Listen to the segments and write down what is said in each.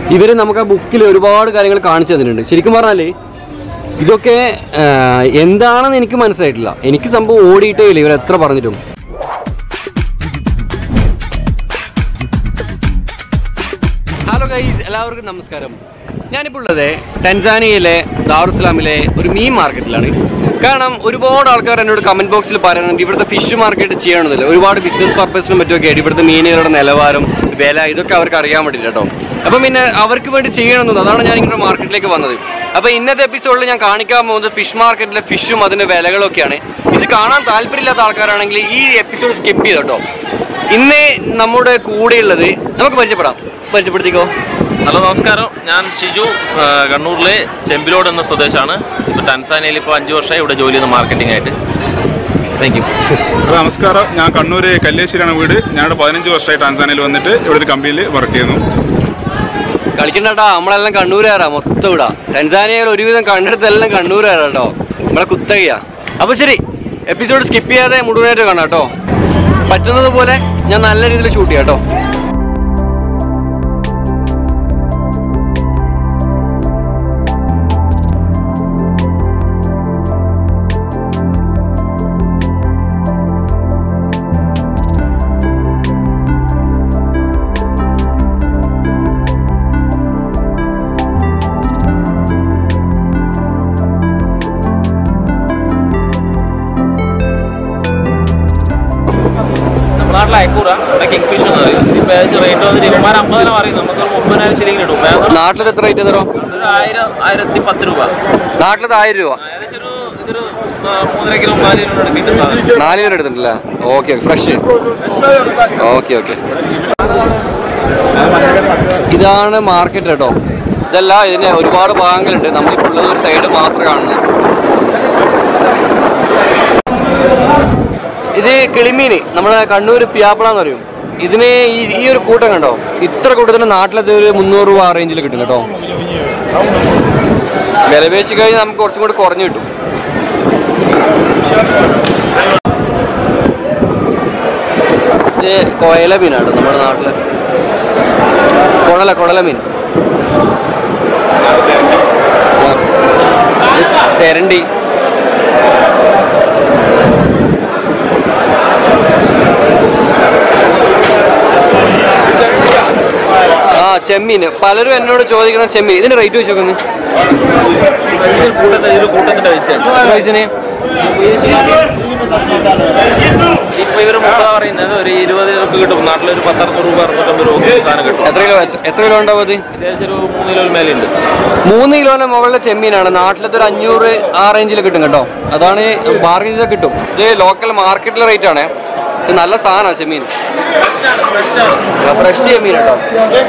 ഇവർ നമുക്ക് ആ ബുക്കിൽ ഒരുപാട് കാര്യങ്ങൾ കാണിച്ചു തന്നിട്ടുണ്ട് ശരിക്കും പറഞ്ഞാൽ ഇതൊക്കെ ആ, എന്താണെന്ന് എനിക്ക് മനസ്സിലായിട്ടില്ല എനിക്ക് സംഭവം ഓടിയിട്ടേ ഇല്ല ഇവർ എത്ര പറഞ്ഞിട്ടും ഹലോ ഗൈസ് എല്ലാവർക്കും നമസ്കാരം ഞാനിപ്പോൾ ഉള്ളത് ടെൻസാനിയയിലെ ദാറുസ്ലാമിലെ ഒരു മീൻ മാർക്കറ്റിലാണ് കാരണം ഒരുപാട് ആൾക്കാർ എന്നോട് കമന്റ് ബോക്സിൽ പറയുന്നുണ്ട് ഇവിടുത്തെ ഫിഷ് മാർക്കറ്റ് ചെയ്യണമെന്നില്ല ഒരുപാട് ബിസിനസ് പർപ്പസിനും മറ്റുമൊക്കെ ആയിട്ട് ഇവിടുത്തെ മീനുകളുടെ നിലവാരം വില ഇതൊക്കെ അവർക്ക് അറിയാൻ വേണ്ടിയിട്ട് കേട്ടോ അപ്പം പിന്നെ അവർക്ക് വേണ്ടി ചെയ്യണമെന്നു അതാണ് ഞാൻ ഇങ്ങനെ മാർക്കറ്റിലേക്ക് വന്നത് അപ്പോൾ ഇന്നത്തെ എപ്പിസോഡിൽ ഞാൻ കാണിക്കാൻ പോകുന്നത് ഫിഷ് മാർക്കറ്റിലെ ഫിഷും അതിൻ്റെ വിലകളൊക്കെയാണ് ഇത് കാണാൻ താല്പര്യമില്ലാത്ത ആൾക്കാരാണെങ്കിൽ ഈ എപ്പിസോഡ് സ്കിപ്പ് ചെയ്ത് കേട്ടോ ഇന്ന് നമ്മുടെ കൂടെയുള്ളത് നമുക്ക് പരിചയപ്പെടാം പരിചയപ്പെടുത്തിക്കോ ഹലോ നമസ്കാരം ഞാൻ ഷിജു ആ, കണ്ണൂരിലെ ചെമ്പിലോട് എന്ന സ്വദേശമാണ് ഇപ്പോൾ ടാൻസാനിയയിൽ ഇപ്പോൾ അഞ്ച് വർഷമായി ഇവിടെ ജോലി ചെയ്യുന്ന മാർക്കറ്റിംഗ് ആയിട്ട് താങ്ക് യു ഹലോ നമസ്കാരം ഞാൻ കണ്ണൂർ കല്ലേശ്ശേരിയാണ് വീട് ഞാനിവിടെ പതിനഞ്ച് വർഷമായി ടാൻസാനിയയിൽ വന്നിട്ട് ഇവിടെ ഒരു കമ്പനിയിൽ വർക്ക് ചെയ്യുന്നു കളിക്കണ്ടാ നമ്മളെല്ലാം കണ്ണൂരുകാരാ മൊത്തം ഇടാ ടെൻസാനിയയിൽ ഒരുവിധം കണ്ടെടുത്തെല്ലാം കണ്ണൂരുകാരാ കേട്ടോ നമ്മളെ കുത്തകയാ അപ്പൊ ശരി എപ്പിസോഡ് സ്കിപ്പ് ചെയ്യാതെ മുഴുവനായിട്ട് കാണാം കേട്ടോ പറ്റുന്നത് പോലെ ഞാൻ നല്ല രീതിയിൽ ഷൂട്ട് ചെയ്യാം കേട്ടോ നമ്മുടെ നാട്ടിലെ അയക്കൂറ ഇവിടെ കിങ് ഫിഷ് എന്ന് പറയും ഇപ്പോൾ ഏകദേശം റേറ്റ് വന്നിട്ട് ഇരുപതിനായിരം അമ്പതിനായിരം പറയും നമുക്ക് ഒരു മുപ്പതിനായിരം ശരിക്കും കിട്ടും ഏകദേശം നാട്ടിലത് എത്ര റേറ്റ് തരോ ഒരു ആയിരം ആയിരത്തി പത്ത് രൂപ നാട്ടിലത് ആയിരം രൂപ ഏകദേശം ഒരു ഇതൊരു ആ, മൂന്നര കിലോ നാല് കിലോ കിട്ടും സാധനം നാല് കിലോ എടുത്തിട്ടില്ല ഓക്കെ ഫ്രഷ് ഓക്കെ ഓക്കെ ഇതാണ് മാർക്കറ്റ് കേട്ടോ ഇതല്ല ഇതിന് ഒരുപാട് ഭാഗങ്ങളുണ്ട് നമ്മളിപ്പോൾ ഉള്ളത് ഒരു സൈഡ് മാത്രം കാണുന്നത് ഇത് കിളിമീന് നമ്മുടെ കണ്ണൂർ പിയാപ്പിള പറയും ഇതിന് ഈ ഈ ഒരു കൂട്ടം കണ്ടോ ഇത്ര കൂട്ടത്തിന് നാട്ടിലത്തെ ഒരു മുന്നൂറ് രൂപ ആ റേഞ്ചിൽ കിട്ടും കേട്ടോ വിലപേശി കഴിഞ്ഞാൽ നമുക്ക് കുറച്ചും കൂടി കുറഞ്ഞു കിട്ടും ഇത് കൊയല മീനാണ് നമ്മുടെ നാട്ടില് കുഴല കുഴല മീൻ ഇത് തെരണ്ടി ആ ചെമ്മീന് പലരും എന്നോട് ചോദിക്കുന്ന ചെമ്മീൻ ഇതിന്റെ റേറ്റ് വെച്ച് നോക്കുന്നത് ഇതൊരു കൂട്ടത്തെ ഇതൊരു കൂട്ടത്തിന്റെ പൈസയാണ് പൈസന് ഇപ്പോൾ ഇവർ മുപ്പത് പറയുന്നത് ഒരു ഇരുപത് രൂപ കിട്ടും നാട്ടിലൊരു പത്തറുന്നൂറ് രൂപ അറുന്നൂറ്റമ്പത് രൂപ സാധനം കിട്ടും എത്ര കിലോ എത്ര- എത്ര കിലോ ഉണ്ടാവും അത് ഏകദേശം ഒരു മൂന്ന് കിലോ മേലുണ്ട് മൂന്ന് കിലോന്റെ മുകളിലെ ചെമ്മീനാണ് നാട്ടിലത്തെ ഒരു അഞ്ഞൂറ് ആ റേഞ്ചിൽ കിട്ടും കേട്ടോ അതാണ് മാർക്കറ്റിൽ കിട്ടും ഇത് ലോക്കൽ മാർക്കറ്റിലെ റേറ്റ് ആണ് ഇത് നല്ല സാധനമാണ് ചെമ്മീൻ ഫ്രഷ് ചെമ്മീൻ കേട്ടോ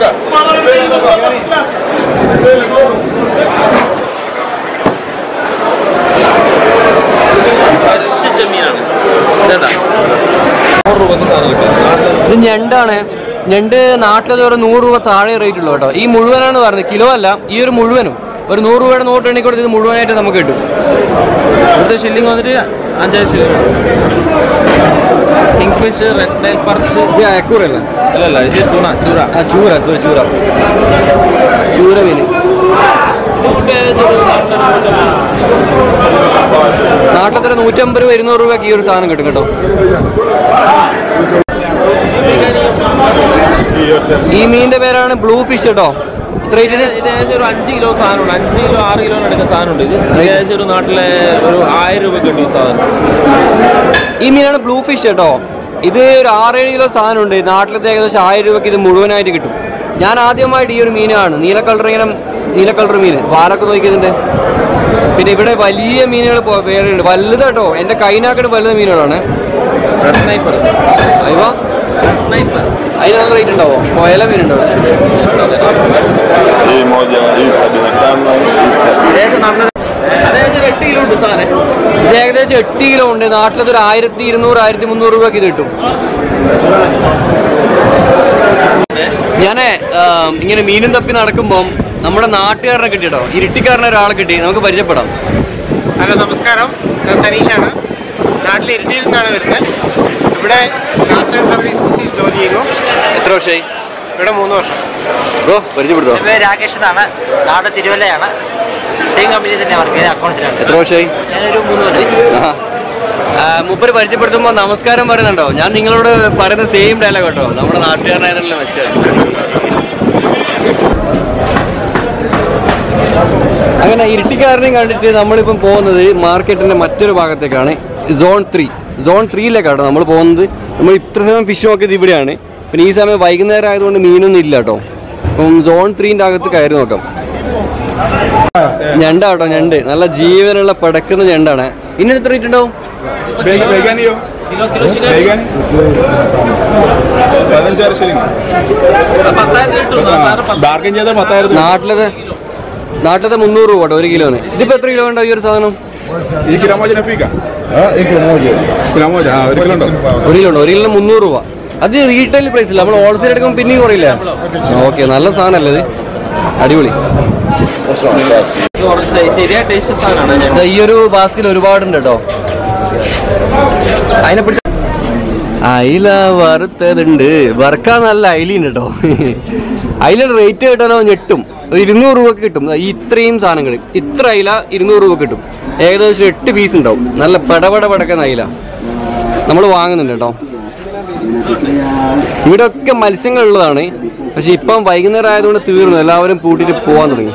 ഫ്രഷ് ചെമ്മീനാണ് ഇതേണ്ട നൂറ് രൂപക്ക് സാധനം കിട്ടും നാട്ടിൽ ഇത് ഞണ്ടാണ് ഞണ്ട് നാട്ടിലത് ഒരു നൂറ് രൂപ താഴെ റേറ്റ് ഉള്ളൂ കേട്ടോ ഈ മുഴുവനാണ് പറയുന്നത് കിലോ അല്ല ഈ ഒരു മുഴുവനും ഒരു നൂറ് രൂപയുടെ നോട്ട് എണ്ണി കൊടുത്ത് ഇത് മുഴുവനായിട്ട് നമുക്ക് കിട്ടും ഇവിടുത്തെ ഷില്ലിങ് വന്നിട്ട് അഞ്ചാറ് shilling king fish red tail perch ഇത് അയക്കൂറല്ല അല്ലല്ല ഇത് ചൂണ ചൂര ആ ചൂര സോറി ചൂര ചൂര മീൻ നാട്ടിലത്തെ ഒരു നൂറ്റമ്പത് രൂപ ഇരുന്നൂറ് രൂപയ്ക്ക് ഈ ഒരു സാധനം കിട്ടും കേട്ടോ ഈ മീനിന്റെ പേരാണ് ബ്ലൂ ഫിഷ് കേട്ടോ ഇത്ര ഇത് ഇത് ഏകദേശം ഒരു അഞ്ച് കിലോ സാധനമുണ്ട് അഞ്ച് കിലോ ആറ് കിലോ എടുക്കുന്ന സാധനമുണ്ട് ഇത് ഏകദേശം ഒരു നാട്ടിലെ ഒരു ആയിരം രൂപ കിട്ടും ഈ സാധനം ഈ മീനാണ് ബ്ലൂ ഫിഷ് കേട്ടോ ഇത് ഒരു ആറേഴ് കിലോ സാധനമുണ്ട് നാട്ടിലത്തെ ഏകദേശം ആയിരം രൂപയ്ക്ക് ഇത് മുഴുവനായിട്ട് കിട്ടും ഞാൻ ആദ്യമായിട്ട് ഈ ഒരു മീനാണ് നീല കളർ ഇങ്ങനെ നീല കളർ മീൻ വാലൊക്കെ നോക്കിയതിന്റെ പിന്നെ ഇവിടെ വലിയ മീനുകൾ വേറെ ഉണ്ട് വലുത് കേട്ടോ എൻ്റെ കൈനാക്കട് വലുത് മീനുകളാണ് റെഡ് സ്നൈപ്പർ അയ്യോ റെഡ് സ്നൈപ്പർ അതിന് നല്ല റേറ്റ് ഉണ്ടാവോ കൊയല മീനുണ്ടോ Hii moja hii sabini na tano hii sabini ഏകദേശം നല്ല അതായത് എട്ട് കിലോ ഉണ്ട് സാധനം ഇത് ഏകദേശം എട്ട് കിലോ ഉണ്ട് നാട്ടിലത് ഒരു ആയിരത്തി ഇരുന്നൂറ് ആയിരത്തി മുന്നൂറ് രൂപയ്ക്ക് ഇത് കിട്ടും ഞാൻ ഇങ്ങനെ മീനും തപ്പി നടക്കുമ്പം നമ്മുടെ നാട്ടുകാരനെ കിട്ടിട്ടോ ഇരുട്ടിക്കാരനെ ഒരാളെ കിട്ടി നമുക്ക് പരിചയപ്പെടാം ഹലോ നമസ്കാരം ഞാൻ സനീഷാണ് നാട്ടിൽ ഇരിട്ടിയിൽ നിന്നാണ് വരുന്നത് ഇവിടെ നാഷണൽ സർവീസസിൽ ജോലി ചെയ്യുന്നു എത്ര വർഷമായി ഇവിടെ മൂന്ന് വർഷം ബ്രോ പരിചയപ്പെടുത്തോ എൻ്റെ പേര് രാകേഷ് എന്നാണ് നാട് തിരുവല്ലയാണ് സെയിം കമ്പനിയിൽ തന്നെ വർക്ക് ചെയ്യുന്നത് അക്കൗണ്ട്സിലാണ് എത്ര വർഷമായി ഞാനൊരു മൂന്ന് കൊല്ലം മുപ്പര് പരിചയപ്പെടുത്തുമ്പോൾ നമസ്കാരം പറയുന്നുണ്ടോ ഞാൻ നിങ്ങളോട് പറയുന്ന സെയിം ഡയലോഗ് കേട്ടോ നമ്മുടെ നാട്ടുകാരനായതല്ലോ വെച്ചത് അങ്ങനെ ഇരുട്ടിക്കാരനെയും കണ്ടിട്ട് നമ്മളിപ്പം പോകുന്നത് മാർക്കറ്റിന്റെ മറ്റൊരു ഭാഗത്തേക്കാണ് സോൺ ത്രീ സോൺ ത്രീയിലേക്കാട്ടോ നമ്മൾ പോകുന്നത് നമ്മൾ ഇത്ര സമയം ഫിഷ് നോക്കിയത് ഇവിടെയാണ് പിന്നെ ഈ സമയം വൈകുന്നേരം ആയതുകൊണ്ട് മീനൊന്നും ഇല്ല കേട്ടോ അപ്പം സോൺ ത്രീൻ്റെ അകത്ത് കയറി നോക്കാം ഞണ്ടാട്ടോ ഞണ്ട് നല്ല ജീവനുള്ള പടക്കുന്ന ഞണ്ടാണ് ഇന്ന് എത്ര റേറ്റ് ഉണ്ടാവും ബേഗാനിയോ ബേഗാനി പതിനഞ്ചാറ് ശരിക്കും ബാർഗൻ ചെയ്താൽ പത്തായിരത്തി നാട്ടിലത്തെ നാട്ടിലത്തെ മുന്നൂറ് രൂപ കേട്ടോ ഒരു കിലോന് ഇതിപ്പോ എത്ര കിലോ ഉണ്ടാവും ഈ ഒരു സാധനം ഈ കിലോമോജന ഫീക്കാ കിലോമോജ ആ ഒരു കിലോ ഉണ്ടോ ഒരു കിലോ ഉണ്ട് ഒരു കിലോ മുന്നൂറ് രൂപ അത് റീറ്റെയിൽ പ്രൈസ് ഇല്ല നമ്മൾ ഹോൾസെയിൽ എടുക്കുമ്പോൾ പിന്നെയും കുറയില്ല ഓക്കെ നല്ല സാധനമല്ലേ ഇത് അടിപൊളി ശരിയായ ടേസ്റ്റ് സാധനമാണ് ദാ ഈ ഒരു ബാസ്കറ്റ് ഒരുപാടുണ്ട് കേട്ടോ അതിനെ പിടിച്ച അയില വറുത്തതുണ്ട് വറുക്കാൻ നല്ല അയിലുണ്ട് കേട്ടോ അയില റേറ്റ് കേട്ടാലോ ഞെട്ടും ഒരു ഇരുന്നൂറ് രൂപക്ക് കിട്ടും ദാ ഈ ഇത്രയും സാധനങ്ങൾ ഇത്ര അയില ഇരുന്നൂറ് രൂപ കിട്ടും ഏകദേശം എട്ട് പീസ് ഉണ്ടാവും നല്ല പടപട പടക്കുന്ന അയില നമ്മൾ വാങ്ങുന്നുണ്ട് കേട്ടോ ഇവിടെ ഒക്കെ മത്സ്യങ്ങൾ ഉള്ളതാണ് പക്ഷെ ഇപ്പം വൈകുന്നേരം ആയതുകൊണ്ട് തീർന്നു എല്ലാവരും പൂട്ടിട്ട് പോവാൻ തുടങ്ങി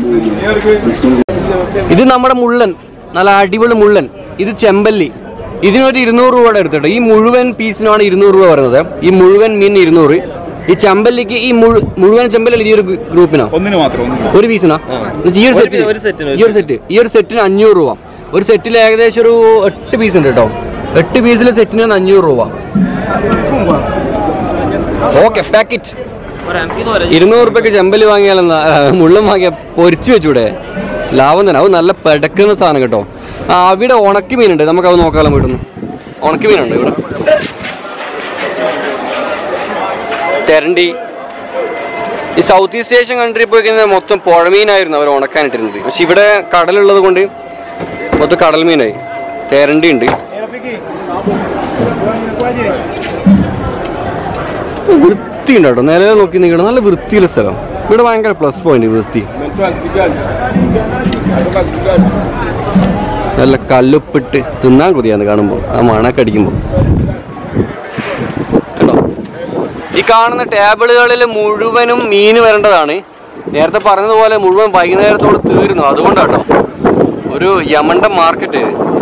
ഇത് നമ്മുടെ മുള്ളൻ നല്ല അടിപൊളി മുള്ളൻ ഇത് ചെമ്പല്ലി ഇതിനൊരു ഇരുന്നൂറ് രൂപയുടെ എടുത്തിട്ട് ഈ മുഴുവൻ പീസിനാണ് ഇരുന്നൂറ് രൂപ പറയുന്നത് ഈ മുഴുവൻ മീൻ ഇരുന്നൂറ് ഈ ചെമ്പല്ലിക്ക് ഈ മുഴു- മുഴുവൻ ചെമ്പല്ലി ഈ ഒരു ഗ്രൂപ്പിനോ ഒന്നിന് മാത്രം ഒന്നിന് ഒരു പീസിനാ ഈ ഒരു സെറ്റ് ഒരു സെറ്റിന്, ഒരു ഈ ഒരു സെറ്റ് ഈ ഒരു സെറ്റിന് അഞ്ഞൂറ് രൂപ ഒരു സെറ്റിൽ ഏകദേശം ഒരു എട്ട് പീസ് ഉണ്ട് കേട്ടോ എട്ട് പീസിലെ സെറ്റിന് അഞ്ഞൂറ് രൂപ ഓക്കെ പാക്കറ്റ് ഇരുന്നൂറ് റുപ്യക്ക് ചെമ്പല് വാങ്ങിയാലെന്നാ മുള്ളം വാങ്ങിയ പൊരിച്ചു വെച്ചൂടെ ലാഭം തന്നെ അത് നല്ല പെടക്കുന്ന സാധനം കേട്ടോ ആ അവിടെ ഉണക്കി മീനുണ്ട് നമുക്ക് അത് നോക്കാലോ വീട്ടിൽ നിന്ന് ഉണക്കി മീനുണ്ട് ഇവിടെ തെരണ്ടി ഈ സൗത്ത് ഈസ്റ്റ് ഏഷ്യൻ കൺട്രി പോയി കഴിഞ്ഞാൽ മൊത്തം പുഴമീനായിരുന്നു അവർ ഉണക്കാനിട്ടിരുന്നത് പക്ഷെ ഇവിടെ കടലുള്ളത് കൊണ്ട് മൊത്തം കടൽ മീനായി തെരണ്ടി ഉണ്ട് വൃത്തി ഉണ്ട് കേട്ടോ നിലയിൽ നോക്കി നിൽക്കണം നല്ല വൃത്തിയുള്ള സ്ഥലം ഇവിടെ ഭയങ്കര പ്ലസ് പോയിന്റ് വൃത്തി നല്ല കല്ലുപ്പിട്ട് തിന്നാൻ കൊതിയാന്ന് കാണുമ്പോൾ ആ മണൊക്കെ അടിക്കുമ്പോൾ കേട്ടോ ഈ കാണുന്ന ടേബിളുകളിൽ മുഴുവനും മീൻ വരേണ്ടതാണ് നേരത്തെ പറഞ്ഞതുപോലെ മുഴുവൻ വൈകുന്നേരത്തോട് തീരുന്നു അതുകൊണ്ടാട്ടോ ഒരു യമണ്ട മാർക്കറ്റ്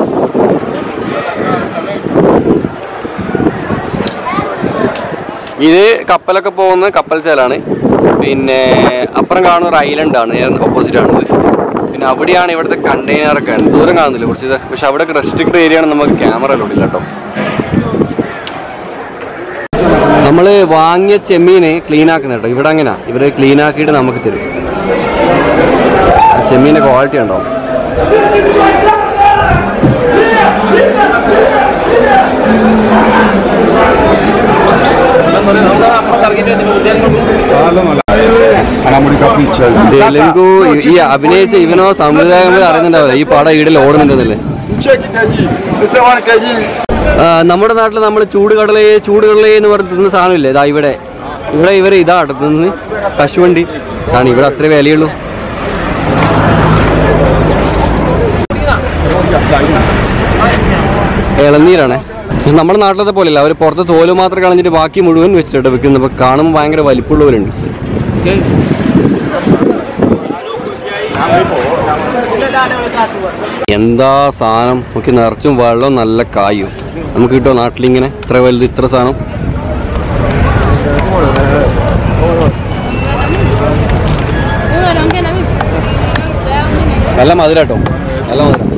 ഇത് കപ്പലൊക്കെ പോകുന്ന കപ്പൽ ചേലാണ് പിന്നെ അപ്പുറം കാണുന്ന ഒരു ഐലൻഡ് ആണ് ഓപ്പോസിറ്റ് ആണത് പിന്നെ അവിടെയാണ് ഇവിടുത്തെ കണ്ടെയ്നർ ഒക്കെ ഉണ്ട് ദൂരം കാണുന്നില്ല കുറച്ച് ഇത് പക്ഷെ അവിടെ റെസ്ട്രിക്ട് ഏരിയ ആണ് നമുക്ക് ക്യാമറ ഇല്ല കേട്ടോ നമ്മൾ വാങ്ങിയ ചെമ്മീന് ക്ലീൻ ആക്കുന്ന കേട്ടോ ഇവിടെ അങ്ങനെയാ ഇവര് ക്ലീൻ ആക്കിയിട്ട് നമുക്ക് തരും ആ ചെമ്മീൻ്റെ ക്വാളിറ്റി ഉണ്ടോ തെലുങ്കു ഈ അഭിനയിച്ച ഇവനോ സംവിധായകൻ അറിയുന്നുണ്ടാവില്ല ഈ പടം ഈടിൽ ഓടുന്നുണ്ടെന്നല്ലേ ആ, നമ്മുടെ നാട്ടിൽ നമ്മൾ ചൂടുകടലയെ ചൂടുകടലയെ എന്ന് പറഞ്ഞ് തിന്ന സാധനമില്ലേ ഇതാ ഇവിടെ ഇവിടെ ഇവരെ ഇതാ തിന്ന് കശുവണ്ടി ആണ് ഇവിടെ അത്രേ വിലയുള്ളൂ ഇളനീരാണേ പക്ഷെ നമ്മുടെ നാട്ടിലത്തെ പോലെയല്ല അവർ പുറത്ത് തോല് മാത്രം കളഞ്ഞിട്ട് ബാക്കി മുഴുവൻ വെച്ചിട്ട് വെക്കുന്നത് അപ്പോൾ കാണുമ്പോൾ ഭയങ്കര വലിപ്പമുള്ളവരുണ്ട് എന്താ സാധനം നോക്കി നിറച്ചും വെള്ളവും നല്ല കായും നമുക്ക് കിട്ടുമോ നാട്ടിലിങ്ങനെ ഇത്ര വലുത് ഇത്ര സാധനം നല്ല മധുരാട്ടോ നല്ല മധുരം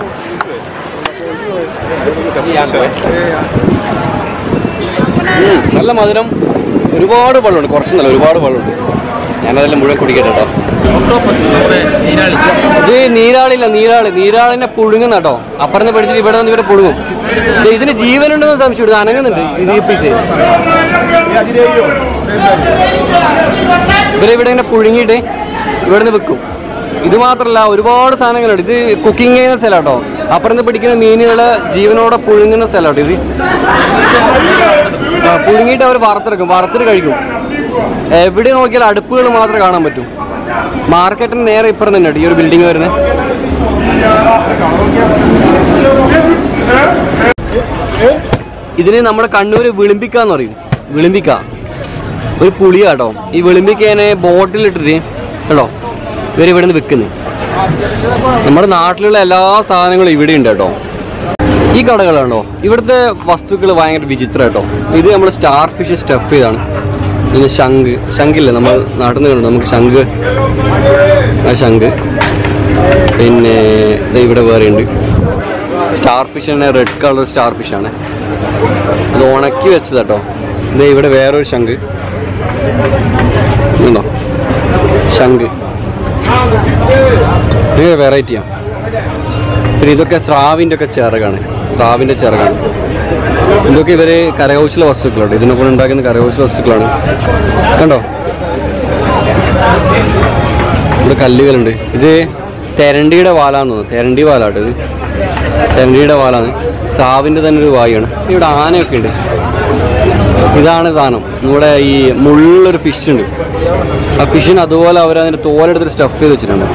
ഉം, നല്ല മധുരം ഒരുപാട് വെള്ളമുണ്ട് കുറച്ചൊന്നല്ല ഒരുപാട് വെള്ളമുണ്ട് ഞാനതെല്ലാം മുഴുവൻ കുടിക്കട്ടെ കേട്ടോ ഇത് നീരാളില്ല നീരാളി നീരാളിനെ പുഴുങ്ങുന്ന കേട്ടോ അപ്പുറന്ന് പഠിച്ചിട്ട് ഇവിടെ വന്ന് ഇവിടെ പുഴുങ്ങും ദേ ഇതിന് ജീവനുണ്ടെന്ന് സംശയം ഇത് അനങ്ങുന്നുണ്ട് ഇത് ഈ പീസ് ഇവരെ ഇവിടെ ഇങ്ങനെ പുഴുങ്ങിയിട്ട് ഇവിടെ നിന്ന് വെക്കും ഇത് മാത്രമല്ല ഒരുപാട് സാധനങ്ങളുണ്ട് ഇത് കുക്കിംഗ് ചെയ്യുന്ന സ്ഥലം കേട്ടോ അപ്പുറത്ത് പിടിക്കുന്ന മീനുകള് ജീവനോടെ പുഴുങ്ങുന്ന സ്ഥലം കേട്ടോ ഇത് ആ, പുഴുങ്ങിയിട്ട് അവർ വറുത്തെടുക്കും വറുത്തിട്ട് കഴിക്കും എവിടെ നോക്കിയാലും അടുപ്പുകൾ മാത്രമേ കാണാൻ പറ്റൂ മാർക്കറ്റിന് നേരെ ഇപ്പുറം തന്നെ ഈ ഒരു ബിൽഡിംഗ് വരുന്നത് ഇതിന് നമ്മുടെ കണ്ണൂര് വിളിമ്പിക്ക എന്ന് പറയും വിളിമ്പിക്ക ഒരു പുളിയാട്ടോ ഈ വിളിമ്പിക്കേനെ ബോട്ടിലിട്ടിട്ട് കേട്ടോ ഇവർ ഇവിടെ നിന്ന് വിൽക്കുന്നത് നമ്മുടെ നാട്ടിലുള്ള എല്ലാ സാധനങ്ങളും ഇവിടെ ഉണ്ട് കേട്ടോ ഈ കടകളുണ്ടോ ഇവിടുത്തെ വസ്തുക്കൾ ഭയങ്കര വിചിത്ര കേട്ടോ ഇത് നമ്മൾ സ്റ്റാർ ഫിഷ് സ്റ്റഫ് ചെയ്താണ് ഇത് ശംഖ് ശംഖില്ലേ നമ്മൾ നാട്ടിൽ നിന്ന് കണ്ടു നമുക്ക് ശംഖ് ആ ശംഖ് പിന്നെ ദേ ഇവിടെ വേറെ ഉണ്ട് സ്റ്റാർ ഫിഷ് തന്നെ റെഡ് കളർ സ്റ്റാർ ഫിഷ് ആണ് അത് ഉണക്കി വെച്ചത് കേട്ടോ ഇത് ഇവിടെ വേറൊരു ശംഖ് ഉണ്ടോ ശംഖ് ഇത് വെറൈറ്റിയാണ് പിന്നെ ഇതൊക്കെ സ്രാവിൻ്റെ ഒക്കെ ചിറകാണ് സ്രാവിൻ്റെ ചിറകാണ് ഇതൊക്കെ ഇവര് കരകൗശല വസ്തുക്കളാണ് ഇതിനെ കൊണ്ട് ഉണ്ടാക്കുന്ന കരകൗശല വസ്തുക്കളാണ് കണ്ടോ ഇവിടെ കല്ലുകളുണ്ട് ഇത് തെരണ്ടിയുടെ വാലാന്ന് തോന്നുന്നു തെരണ്ടി വാലാട്ടോ ഇത് തെരണ്ടിയുടെ വാലാണ് സ്രാവിൻ്റെ തന്നെ ഒരു വായാണ് ഇവിടെ ആനയൊക്കെ ഉണ്ട് ഇതാണ് സാധനം നമ്മുടെ ഈ മുള്ളൊരു ഫിഷ് ഉണ്ട് ആ ഫിഷിന് അതുപോലെ അവർ അതിൻ്റെ തോലെടുത്തിട്ട് സ്റ്റഫ് ചെയ്ത് വെച്ചിട്ടുണ്ട്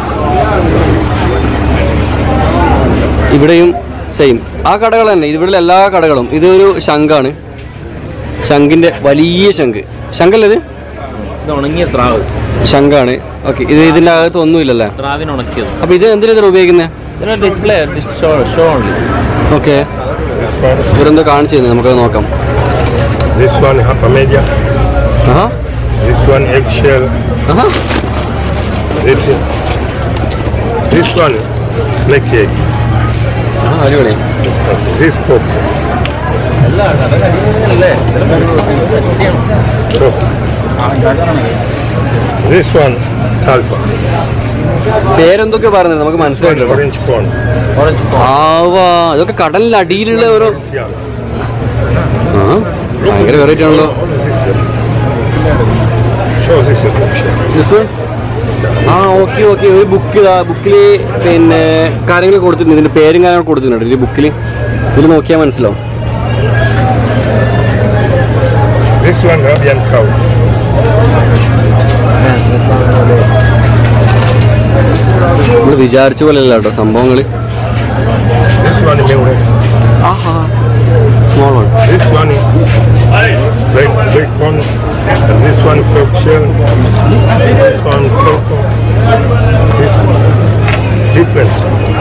ഇവിടെയും സെയിം ആ കടകൾ തന്നെ ഇവിടെയുള്ള എല്ലാ കടകളും ഇതൊരു ശംഖാണ് ശംഖിന്റെ വലിയ ശംഖ് ശംഖല്ലേ ഇത് ഇത് ഉണങ്ങിയ സ്രാവ് ശംഖാണ് ഓക്കെ ഇത് ഇതിന്റെ അകത്ത് ഒന്നുമില്ലല്ലേ സ്രാവിന് ഉണക്കിയത് അപ്പൊ ഇത് എന്തിനാ ഇത് ഉപയോഗിക്കുന്നത് ഇതിന് display show show only okay This one, ഇവരെന്തോ കാണിച്ചു തന്നെ നമുക്കത് നോക്കാം this one hapamedia, Aaha this one eggshell, Aaha this, this one snake egg, ആ, അടിപൊളി this, this pop. Pop. This one talpa, പേരെന്തൊക്കെ പറഞ്ഞത് നമുക്ക് മനസ്സിലായിട്ടോ orange corn. ആവാ ഇതൊക്കെ കടലിന്റെ അടിയിലുള്ള ഓരോ Yeah. ആ ഭയങ്കര വെറൈറ്റി ആണല്ലോ All of this. Show this a bookshell. This one? ആ ഓക്കെ ഓക്കെ ഒരു ബുക്ക് ബുക്കിൽ പിന്നെ കാര്യങ്ങൾ കൊടുത്തിട്ടുണ്ട് ഇതിന്റെ പേരും കാര്യങ്ങൾ കൊടുത്തിട്ടുണ്ട് ഈ ബുക്കിൽ ഇതിൽ നോക്കിയാൽ മനസ്സിലാവും This one Arabian cow. നമ്മൾ വിചാരിച്ച പോലെ അല്ല കേട്ടോ സംഭവങ്ങൾ This one Murex. Small one This one red bacon. And this one frog shell. This one purple. This one different.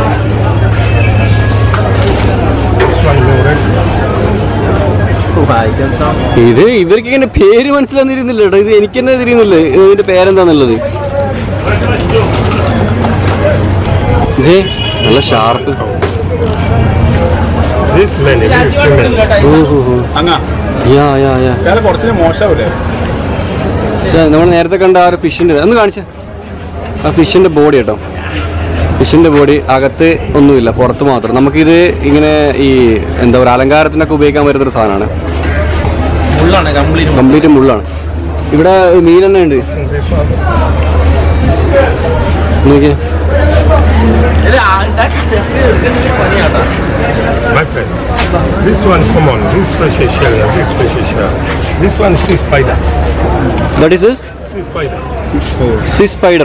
This one Murex. ഇത് ഇവർക്ക് ഇങ്ങനെ പേര് മനസ്സിലാകുന്നിരുന്നില്ല കേട്ടോ ഇത് എനിക്ക് തന്നെ തിരിയുന്നില്ല ഇതിന്റെ പേരെന്താന്നുള്ളത് ഇതേ നല്ല sharp This many, this female. അങ്ങാ യാ യാ യാ ചില കുറച്ചിന് മോശമാവില്ലേ നമ്മൾ നേരത്തെ കണ്ട ആ ഒരു ഫിഷിന്റെ ഒന്ന് കാണിച്ച ആ ഫിഷിന്റെ ബോഡി കേട്ടോ ഫിഷിന്റെ ബോഡി അകത്ത് ഒന്നുമില്ല പുറത്ത് മാത്രം നമുക്കിത് ഇങ്ങനെ ഈ എന്താ പറയുക അലങ്കാരത്തിനൊക്കെ ഉപയോഗിക്കാൻ പറ്റുന്ന ഒരു സാധനമാണ് ഉള്ളാണ് കംപ്ലീറ്റ് കംപ്ലീറ്റ് മുള്ളാണ് ഇവിടെ മീൻ തന്നെ ഉണ്ട് And this one. നോക്കിയേ My friend. This one common. This special shell. This special shell. This one sea spider. That is Sea spider. Sea spider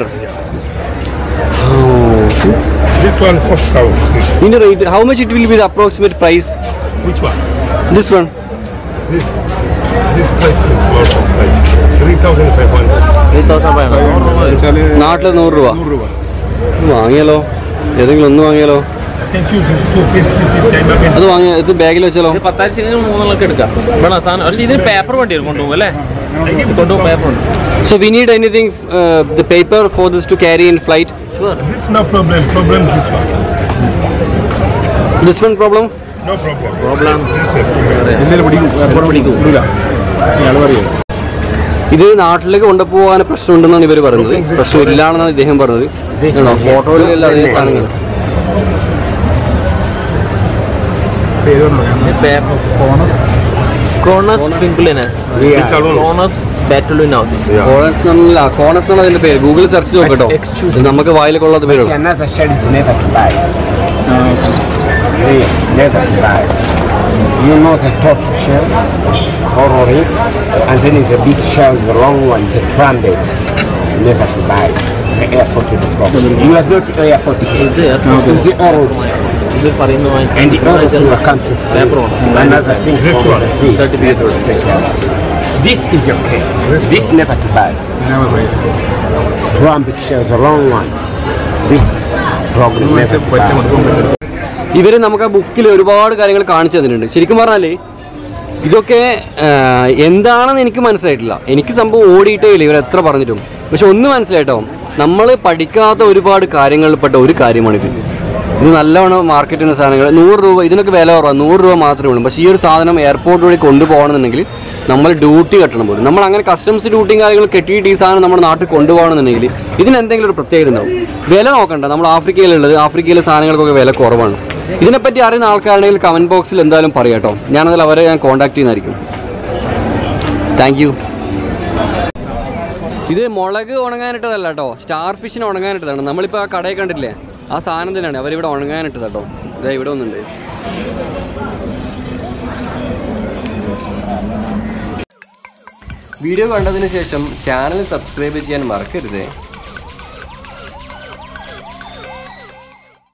This one pop cow. This. ഇതിന്റെ rate how much it will be the approximate price Which one? This one This. This price is small price. Three thousand five hundred. Three thousand five hundred നാട്ടിൽ നൂറ് രൂപ നൂറ് രൂപ ഇത് വാങ്ങിയാലോ ഏതെങ്കിലും ഒന്ന് വാങ്ങിയാലോ I can choose two piece, three piece. I'm again. അത് വാങ്ങിയ ഇത് ബാഗിൽ വെച്ചാലോ ഇത് പത്താഴ്ച മൂന്നെണ്ണൊക്കെ എടുക്കാം വേണം സാധനം പക്ഷേ ഇതിന് പേപ്പർ വേണ്ടി വരും കൊണ്ടുപോകും അല്ലേ കൊണ്ടുപോകും പേപ്പർ ഉണ്ട് So we need anything, uh, the paper for this to carry in flight. This no problem. Problem is this one. This one problem? No problem. Problem This is female. എന്തെങ്കിലും പിടിക്കും airport പിടിക്കും ഇല്ല ഇയാൾ പറയും ഇത് നാട്ടിലേക്ക് കൊണ്ടുപോകാൻ പ്രശ്നമുണ്ടെന്നാണ് ഇവർ പറയുന്നത് പ്രശ്നമില്ലാണെന്നാണ് ഇദ്ദേഹം പറഞ്ഞത് ആണോ ഫോട്ടോയിലുള്ള അതേ സാധനങ്ങൾ പേപ്പർ കോണസ് പിമ്പിളിന് Vitalones. കോണസ് ബാറ്റലിനാവും Yeah. കോണസ് എന്നല്ല കോണസ് എന്നാണ് അതിന്റെ പേര് ഗൂഗിൾ സെർച്ച് ചെയ്ത് നോക്കട്ടോ Excuse ഇത് നമുക്ക് വായിൽ കൊള്ളാത്ത പേരുള്ളൂ Another shell is never to buy. Yeah, never to buy. You know the top shell? coral reefs, and then is a big shells, the long one, is a trumpet. Never to buy. The airport is a problem. You was not airport. It's the old. ഇത് പറയുന്ന And the others in the country. Another thing from the sea. This is okay. This never to buy. Trumpet shells, a long one. This problem never to buy. ഇവർ നമുക്ക് ആ ബുക്കിൽ ഒരുപാട് കാര്യങ്ങൾ കാണിച്ചു തന്നിട്ടുണ്ട് ശരിക്കും പറഞ്ഞാൽ ഇതൊക്കെ ആ, എന്താണെന്ന് എനിക്ക് മനസ്സിലായിട്ടില്ല എനിക്ക് സംഭവം ഓടിയിട്ടേ ഇല്ല ഇവർ എത്ര പറഞ്ഞിട്ടും പക്ഷെ ഒന്ന് മനസ്സിലായിട്ടോ നമ്മൾ പഠിക്കാത്ത ഒരുപാട് കാര്യങ്ങളിൽപ്പെട്ട ഒരു കാര്യമാണിത് ഇത് നല്ലവണ്ണം മാർക്കറ്റിന് സാധനങ്ങൾ നൂറ് രൂപ ഇതിനൊക്കെ വില കുറവാണ് നൂറ് രൂപ മാത്രമേ ഉള്ളൂ പക്ഷേ ഈ ഒരു സാധനം എയർപോർട്ട് വഴി കൊണ്ടുപോകണമെന്നുണ്ടെങ്കിൽ നമ്മൾ ഡ്യൂട്ടി കെട്ടണം പോലും നമ്മൾ അങ്ങനെ കസ്റ്റംസ് ഡ്യൂട്ടിയും കാര്യങ്ങളും കെട്ടിയിട്ട് ഈ സാധനം നമ്മുടെ നാട്ടിൽ കൊണ്ടുപോകണമെന്നുണ്ടെങ്കിൽ ഇതിന് എന്തെങ്കിലും ഒരു പ്രത്യേകത ഉണ്ടാവും വില നോക്കണ്ട നമ്മൾ ആഫ്രിക്കയിലുള്ളത് ആഫ്രിക്കയിലെ സാധനങ്ങൾക്കൊക്കെ വില കുറവാണ് ഇതിനെപ്പറ്റി അറിയുന്ന ആൾക്കാരുണ്ടെങ്കിൽ കമൻറ്റ് ബോക്സിൽ എന്തായാലും പറയാം കേട്ടോ ഞാനതിൽ അവരെ ഞാൻ കോൺടാക്ട് ചെയ്യുന്നതായിരിക്കും താങ്ക് യു ഇത് മുളക് ഉണങ്ങാനിട്ടതല്ല കേട്ടോ സ്റ്റാർ ഫിഷിന് ഉണങ്ങാനിട്ടതാണ് നമ്മളിപ്പോൾ ആ കടയിൽ കണ്ടില്ലേ ആ സാധനം തന്നെയാണ് അവരിവിടെ ഉണങ്ങാനിട്ടത് കേട്ടോ ഇതാ ഇവിടെ ഒന്നുണ്ട് വീഡിയോ കണ്ടതിന് ശേഷം ചാനൽ സബ്സ്ക്രൈബ് ചെയ്യാൻ മറക്കരുത്